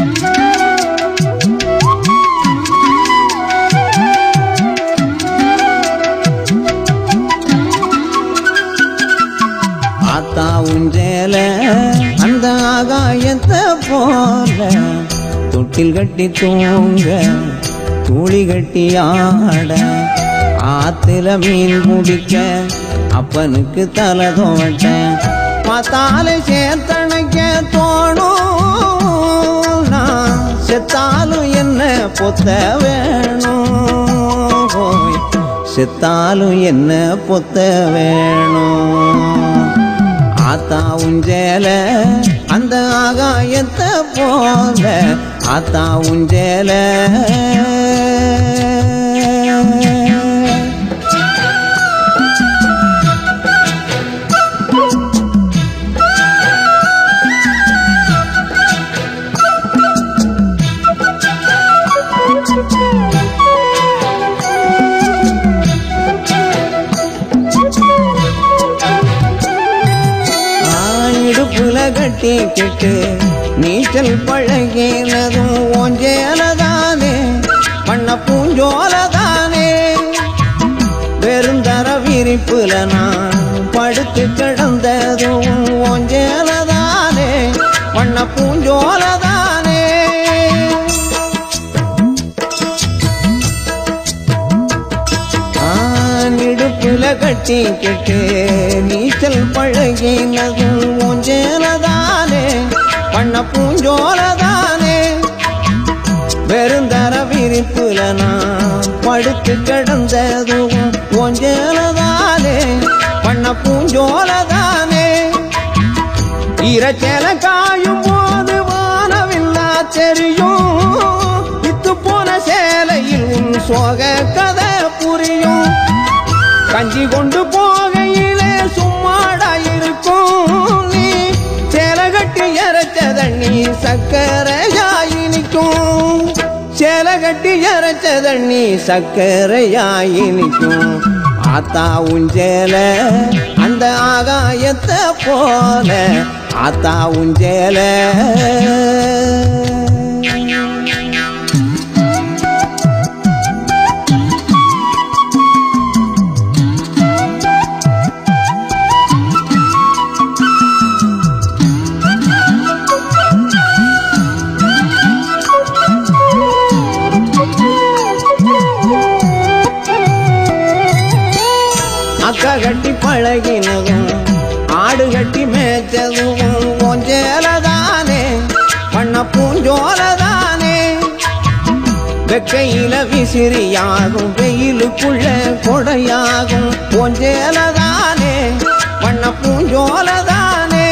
ஆத்தா உஞ்சேல அந்த ஆகாயத்தை போல தொட்டில் கட்டி தூங்க தூளி கட்டி ஆட ஆத்துல மீன் பிடிக்க அப்பனுக்கு தலை தோட்ட பார்த்தாலே சேர்த்தணைக்க தோணும் நான் செத்தாலும் என்ன பொத்த வேணும் போய் செத்தாலும் என்ன பொத்த வேணும் ஆத்தா உஞ்சேல அந்த ஆகாயத்தை போல ஆத்தா உஞ்சேல இடுப்புல கட்டி கிட்டு நீச்சல் பழகினதும் ஓஞ்சேலதானே பண்ண பூஞ்சோலதானே வெறுந்தர விரிப்புல நான் படுத்து கிடந்ததும் ஓஞ்சேலதானே பண்ண பூஞ்சோலதானே இடுப்புல கட்டி கிட்டு நீச்சல் பழகினதும் ஊஞ்சேலதானே பண்ண பூஞ்சோலதானே வெறுந்தர விரிப்புல நான் படுத்து கிடந்ததும் ஊஞ்சேலதானே பண்ண பூஞ்சோலதானே இரச்சேல காயும் போது வானவில்லா தெரியும் வித்து போன சேலையில் உன் சோக கதை புரியும் கஞ்சி கொண்டு போகையிலே சும்மாடா இருக்கும் நீ சேலை கட்டி இறைச்ச தண்ணி சக்கரையாயி நிற்கும் சேலை கட்டி இறைச்ச தண்ணி சக்கரையாயி நிற்கும் ஆத்தா உஞ்சேல அந்த ஆகாயத்தை போல ஆத்தா உஞ்சேல அக்கா கட்டி பழகினதும் ஆடு கட்டி மேய்ச்சதும் கொஞ்சேலதானே பண்ண பூஞ்சோலதானே வெக்கையில விசிறியாகும் வெயிலுக்குள்ள கொடையாகும் கொஞ்சேலதானே பண்ண பூஞ்சோலதானே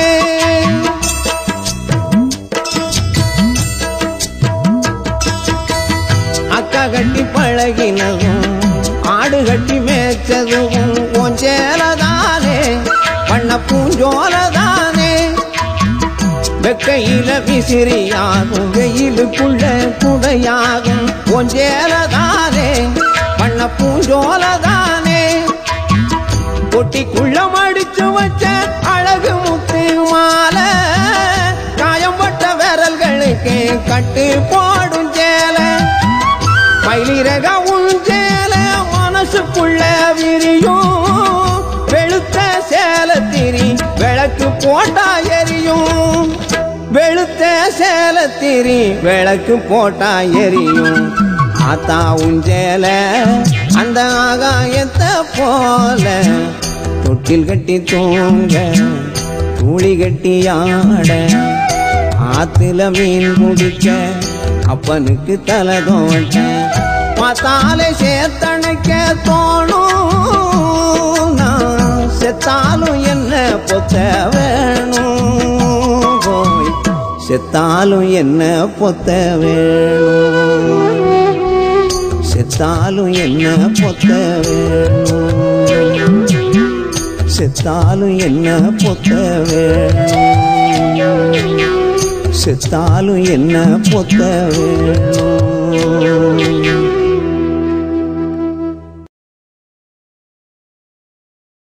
அக்கா கட்டி பழகினதும் ஆடு கட்டி மேய்ச்சதும் கொஞ்சேலதானே பண்ண பூஞ்சோலதானே வெக்கையில விசிறியாகும் வெயிலுக்குள்ள குடையாகும் கொஞ்சேலதானே பண்ண பூஞ்சோலதானே கொட்டிக்குள்ள மடிச்சு வச்ச அழகு முத்து மாலை காயம்பட்ட விரல்களுக்கு கட்டு போடும் சேலை மயிலிறக உஞ்சேல மனசுக்குள்ள விரியும் வெளுத்த சேலத்திரி விளக்கு போட்டா எரியும் வெளுத்த சேலத்திரி விளக்கு போட்டா எரியும் ஆத்தா உஞ்சேல அந்த ஆகாயத்தை போல தொட்டில் கட்டி தூங்க தூளி கட்டி ஆட ஆத்துல மீன் முடிக்க அப்பனுக்கு தலை தோட்ட பார்த்தாலே சேத்தணைக்க தோணும் நான் செத்தாலும் என்ன பொத்த வேணும் போய் செத்தாலும் என்ன பொத்த வேணும் செத்தாலும் என்ன பொத்த வேணும் செத்தாலும் என்ன பொத்த வேணும் செத்தாலும் என்ன பொத்த வேணும்